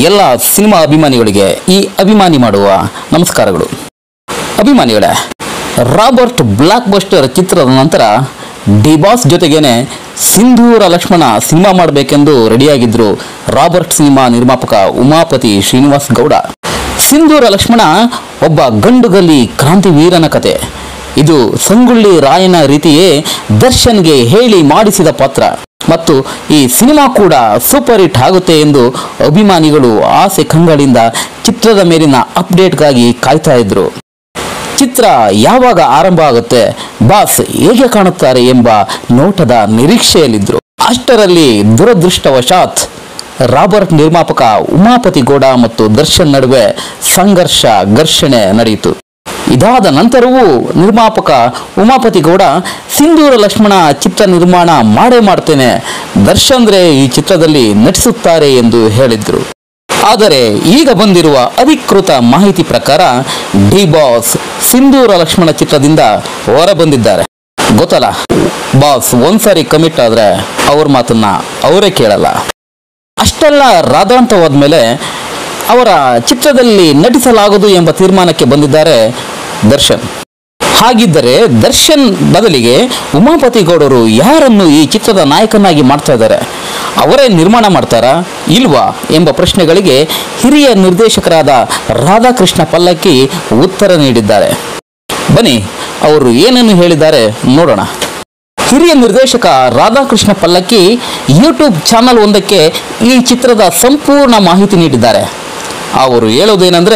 ಎಲ್ಲ ಸಿನಿಮಾ ಅಭಿಮಾನಿಗಳಿಗೆ ಈ ಅಭಿಮಾನಿ ಮಾಡುವ ನಮಸ್ಕಾರಗಳು ಅಭಿಮಾನಿಗಳೇ ರಾಬರ್ಟ್ ಬ್ಲಾಕ್ ಬಸ್ಟರ್ ಚಿತ್ರದ ನಂತರ ಡಿ ಬಾಸ್ ಜೊತೆಗೇನೆ ಸಿಂಧೂರ ಲಕ್ಷ್ಮಣ ಸಿನಿಮಾ ಮಾಡಬೇಕೆಂದು ರೆಡಿಯಾಗಿದ್ರು ರಾಬರ್ಟ್ ಸಿನಿಮಾ ನಿರ್ಮಾಪಕ ಉಮಾಪತಿ ಶ್ರೀನಿವಾಸ್ ಗೌಡ ಸಿಂಧೂರ ಲಕ್ಷ್ಮಣ ಒಬ್ಬ ಗಂಡುಗಲ್ಲಿ ಕ್ರಾಂತಿವೀರನ ಕತೆ ಇದು ಸಂಗೊಳ್ಳಿ ರಾಯನ ರೀತಿಯೇ ದರ್ಶನ್ಗೆ ಹೇಳಿ ಮಾಡಿಸಿದ ಪಾತ್ರ ಮತ್ತು ಈ ಸಿನಿಮಾ ಕೂಡ ಸೂಪರ್ ಹಿಟ್ ಆಗುತ್ತೆ ಎಂದು ಅಭಿಮಾನಿಗಳು ಆಸೆ ಕಂಗಳಿಂದ ಚಿತ್ರದ ಮೇಲಿನ ಅಪ್ಡೇಟ್ಗಾಗಿ ಕಾಯ್ತಾ ಇದ್ರು ಚಿತ್ರ ಯಾವಾಗ ಆರಂಭ ಆಗುತ್ತೆ ಬಾಸ್ ಹೇಗೆ ಕಾಣುತ್ತಾರೆ ಎಂಬ ನೋಟದ ನಿರೀಕ್ಷೆಯಲ್ಲಿದ್ರು ಅಷ್ಟರಲ್ಲಿ ದುರದೃಷ್ಟವಶಾತ್ ರಾಬರ್ಟ್ ನಿರ್ಮಾಪಕ ಉಮಾಪತಿ ಗೌಡ ಮತ್ತು ದರ್ಶನ್ ನಡುವೆ ಸಂಘರ್ಷ ಘರ್ಷಣೆ ನಡೆಯಿತು ಇದಾದ ನಂತರವೂ ನಿರ್ಮಾಪಕ ಉಮಾಪತಿ ಗೌಡ ಸಿಂಧೂರ ಲಕ್ಷ್ಮಣ ಚಿತ್ರ ನಿರ್ಮಾಣ ಮಾಡೇ ಮಾಡ್ತೇನೆ ದರ್ಶನ್ರೆ ಈ ಚಿತ್ರದಲ್ಲಿ ನಟಿಸುತ್ತಾರೆ ಎಂದು ಹೇಳಿದ್ರು ಆದರೆ ಈಗ ಬಂದಿರುವ ಅಧಿಕೃತ ಮಾಹಿತಿ ಪ್ರಕಾರ ಡಿ ಬಾಸ್ ಸಿಂಧೂರ ಲಕ್ಷ್ಮಣ ಚಿತ್ರದಿಂದ ಹೊರ ಬಂದಿದ್ದಾರೆ ಗೊತ್ತಲ್ಲ ಬಾಸ್ ಒಂದ್ಸಾರಿ ಕಮಿಟ್ ಆದ್ರೆ ಅವ್ರ ಮಾತನ್ನ ಅವರೇ ಕೇಳಲ್ಲ ಅಷ್ಟೆಲ್ಲ ರಾಧಾಂತವಾದ್ಮೇಲೆ ಅವರ ಚಿತ್ರದಲ್ಲಿ ನಟಿಸಲಾಗದು ಎಂಬ ತೀರ್ಮಾನಕ್ಕೆ ಬಂದಿದ್ದಾರೆ ದರ್ಶನ್ ಹಾಗಿದ್ದರೆ ದರ್ಶನ್ ಬದಲಿಗೆ ಉಮಾಪತಿ ಗೌಡರು ಯಾರನ್ನು ಈ ಚಿತ್ರದ ನಾಯಕನಾಗಿ ಮಾಡ್ತಾ ಇದ್ದಾರೆ ಅವರೇ ನಿರ್ಮಾಣ ಮಾಡ್ತಾರಾ ಇಲ್ವಾ ಎಂಬ ಪ್ರಶ್ನೆಗಳಿಗೆ ಹಿರಿಯ ನಿರ್ದೇಶಕರಾದ ರಾಧಾಕೃಷ್ಣ ಪಲ್ಲಕ್ಕಿ ಉತ್ತರ ನೀಡಿದ್ದಾರೆ ಬನ್ನಿ ಅವರು ಏನನ್ನು ಹೇಳಿದ್ದಾರೆ ನೋಡೋಣ ಹಿರಿಯ ನಿರ್ದೇಶಕ ರಾಧಾಕೃಷ್ಣ ಪಲ್ಲಕ್ಕಿ ಯೂಟ್ಯೂಬ್ ಚಾನಲ್ ಒಂದಕ್ಕೆ ಈ ಚಿತ್ರದ ಸಂಪೂರ್ಣ ಮಾಹಿತಿ ನೀಡಿದ್ದಾರೆ ಅವರು ಹೇಳೋದೇನೆಂದರೆ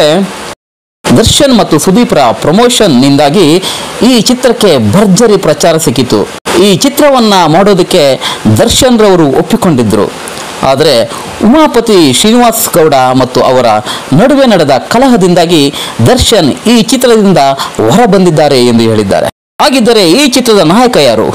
ದರ್ಶನ್ ಮತ್ತು ಸುದೀಪ್ರ ಪ್ರಮೋಷನ್ನಿಂದಾಗಿ ಈ ಚಿತ್ರಕ್ಕೆ ಭರ್ಜರಿ ಪ್ರಚಾರ ಸಿಕ್ಕಿತು ಈ ಚಿತ್ರವನ್ನ ಮಾಡೋದಕ್ಕೆ ದರ್ಶನ್ ರವರು ಒಪ್ಪಿಕೊಂಡಿದ್ರು ಆದರೆ ಉಮಾಪತಿ ಶ್ರೀನಿವಾಸ್ ಗೌಡ ಮತ್ತು ಅವರ ನಡುವೆ ನಡೆದ ಕಲಹದಿಂದಾಗಿ ದರ್ಶನ್ ಈ ಚಿತ್ರದಿಂದ ಹೊರ ಬಂದಿದ್ದಾರೆ ಎಂದು ಹೇಳಿದ್ದಾರೆ ಹಾಗಿದ್ದರೆ ಈ ಚಿತ್ರದ ನಾಯಕ ಯಾರು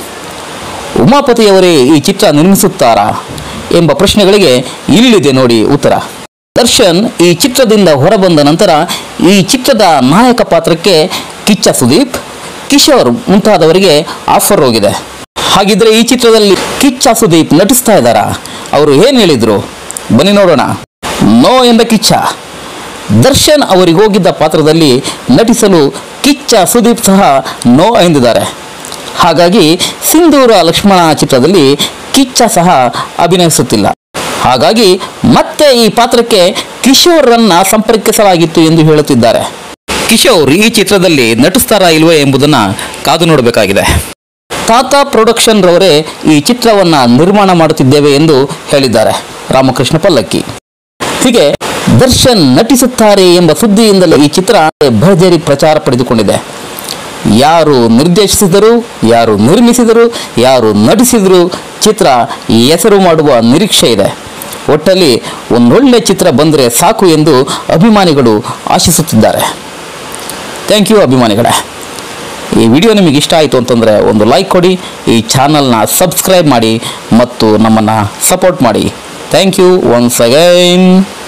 ಉಮಾಪತಿಯವರೇ ಈ ಚಿತ್ರ ನಿರ್ಮಿಸುತ್ತಾರಾ ಎಂಬ ಪ್ರಶ್ನೆಗಳಿಗೆ ಇಲ್ಲಿದೆ ನೋಡಿ ಉತ್ತರ ದರ್ಶನ್ ಈ ಚಿತ್ರದಿಂದ ಹೊರಬಂದ ನಂತರ ಈ ಚಿತ್ರದ ನಾಯಕ ಪಾತ್ರಕ್ಕೆ ಕಿಚ್ಚ ಸುದೀಪ್ ಕಿಶೋರ್ ಮುಂತಾದವರಿಗೆ ಆಫರ್ ಹೋಗಿದೆ ಹಾಗಿದ್ರೆ ಈ ಚಿತ್ರದಲ್ಲಿ ಕಿಚ್ಚ ಸುದೀಪ್ ನಟಿಸ್ತಾ ಇದ್ದಾರಾ ಅವರು ಏನು ಹೇಳಿದ್ರು ಬನ್ನಿ ನೋಡೋಣ ನೋ ಎಂದ ಕಿಚ್ಚ ದರ್ಶನ್ ಅವರಿಗೆ ಹೋಗಿದ್ದ ಪಾತ್ರದಲ್ಲಿ ನಟಿಸಲು ಕಿಚ್ಚ ಸುದೀಪ್ ಸಹ ನೋ ಎಂದಿದ್ದಾರೆ ಹಾಗಾಗಿ ಸಿಂಧೂರ ಲಕ್ಷ್ಮಣ ಚಿತ್ರದಲ್ಲಿ ಕಿಚ್ಚ ಸಹ ಅಭಿನಯಿಸುತ್ತಿಲ್ಲ ಹಾಗಾಗಿ ಮತ್ತೆ ಈ ಪಾತ್ರಕ್ಕೆ ಕಿಶೋರ್ರನ್ನ ಸಂಪರ್ಕಿಸಲಾಗಿತ್ತು ಎಂದು ಹೇಳುತ್ತಿದ್ದಾರೆ ಕಿಶೋರ್ ಈ ಚಿತ್ರದಲ್ಲಿ ನಟಿಸ್ತಾರಾ ಇಲ್ವೇ ಎಂಬುದನ್ನ ಕಾದು ನೋಡಬೇಕಾಗಿದೆ ತಾತ ಪ್ರೊಡಕ್ಷನ್ ರವರೇ ಈ ಚಿತ್ರವನ್ನ ನಿರ್ಮಾಣ ಮಾಡುತ್ತಿದ್ದೇವೆ ಎಂದು ಹೇಳಿದ್ದಾರೆ ರಾಮಕೃಷ್ಣ ಪಲ್ಲಕ್ಕಿ ಹೀಗೆ ದರ್ಶನ್ ನಟಿಸುತ್ತಾರೆ ಎಂಬ ಸುದ್ದಿಯಿಂದಲೇ ಈ ಚಿತ್ರ ಭರ್ಜರಿ ಪ್ರಚಾರ ಪಡೆದುಕೊಂಡಿದೆ ಯಾರು ನಿರ್ದೇಶಿಸಿದರು ಯಾರು ನಿರ್ಮಿಸಿದರು ಯಾರು ನಟಿಸಿದರು ಚಿತ್ರ ಹೆಸರು ಮಾಡುವ ನಿರೀಕ್ಷೆ ಇದೆ ಒಟ್ಟಲ್ಲಿ ಒಂದೊಳ್ಳೆ ಚಿತ್ರ ಬಂದರೆ ಸಾಕು ಎಂದು ಅಭಿಮಾನಿಗಳು ಆಶಿಸುತ್ತಿದ್ದಾರೆ ಥ್ಯಾಂಕ್ ಯು ಅಭಿಮಾನಿಗಳೇ ಈ ವಿಡಿಯೋ ನಿಮಗೆ ಇಷ್ಟ ಆಯಿತು ಅಂತಂದರೆ ಒಂದು ಲೈಕ್ ಕೊಡಿ ಈ ಚಾನಲ್ನ ಸಬ್ಸ್ಕ್ರೈಬ್ ಮಾಡಿ ಮತ್ತು ನಮ್ಮನ್ನು ಸಪೋರ್ಟ್ ಮಾಡಿ ಥ್ಯಾಂಕ್ ಯು ಒನ್ಸ್ ಅಗೈನ್